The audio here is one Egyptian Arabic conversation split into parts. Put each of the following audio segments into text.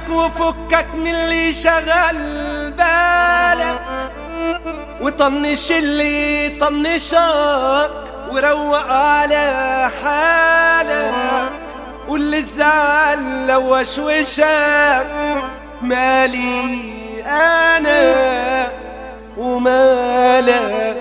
وفكك من اللي شغل بالك وطنش اللي طنشك وروق على حالك واللي الزعل لو وشوشك مالي انا ومالك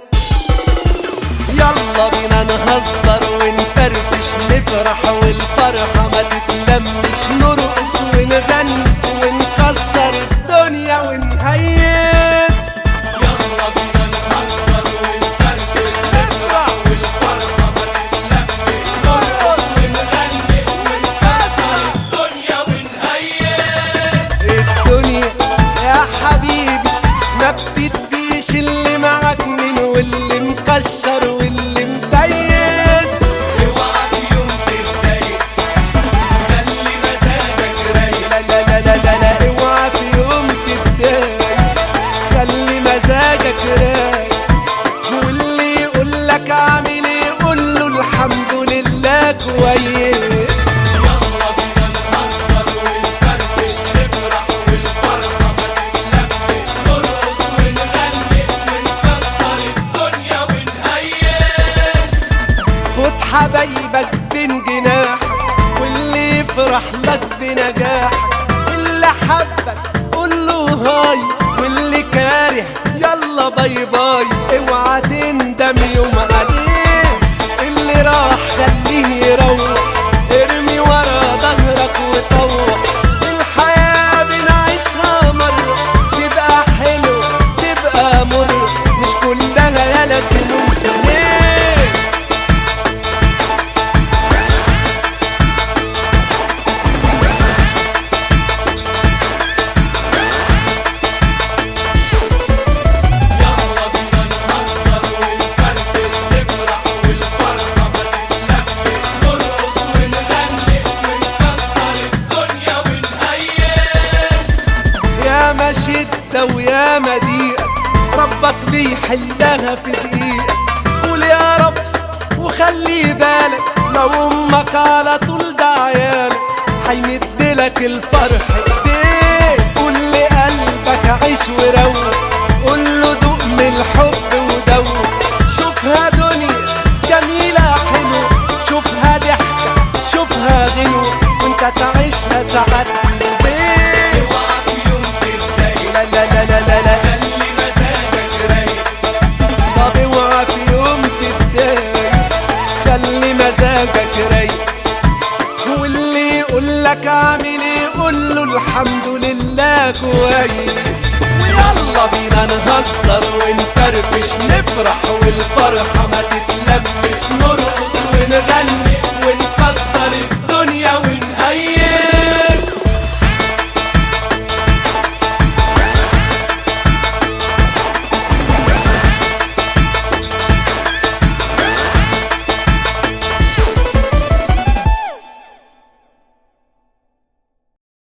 يلا بينا نهزر ونفرفش نفرح والفرحة ما تتلمش نرقص ونغني ونكسر الدنيا ونهيس يلا بينا نهزر ونفرفش نفرح والفرحة ما تتلمش نرقص ونغني ونكسر الدنيا ونهيس الدنيا يا حبيبي ما بتديش اللي معاك من واللي مكشر واللي متيس اوعى في يوم تتضايق خلي مزاجك رايق لا لا لا لا لا لا اوعى في يوم تتضايق خلي مزاجك رايق واللي يقول لك اعمل ايه قول له الحمد لله كويس يلا بينا نهزر ونفرفش نفرح والفرحة ما تتلمش نرقص ونغني ونكسر الدنيا ونهيس خد حبايبك بين جناح واللي يفرح لك بنجاح واللي حبك قول له هاي واللي كاره يلا باي باي اوعى تندم يوم عليه اللي راح خليه يروح ارمي ورا ظهرك وطوح الحياة بنعيشها مرة تبقى حلو تبقى مر مش كلها يالا سنون ليه يلا بينا نهزر ونفرفش نفرح والفرحة ما تتلمش نرقص ونغني ونكسر الدنيا ونهيس يا ما شدة ويا ما ضيقة ربك بيحلها في دقيقة قول يا رب وخلي بالك لو امك على طول ده عيالك هيمدلك الفرح ايديه قول لقلبك عيش وروق قول له دوق من الحب ودوق شوفها دنيا جميلة حلوة شوفها ضحكة شوفها غنوة وانت تعيشها ساعات بيه اوعى في يوم تتضايق لا لا لا لا لا لا خلي مزاجك رايق طب اوعى في يوم تتضايق خلي مزاجك رايق واللي يقول لك اعمل ايه قول له الحمد لله كويس ويلا بينا نهزر ونفرفش نفرح والفرحة ما تتلمش نرقص ونغني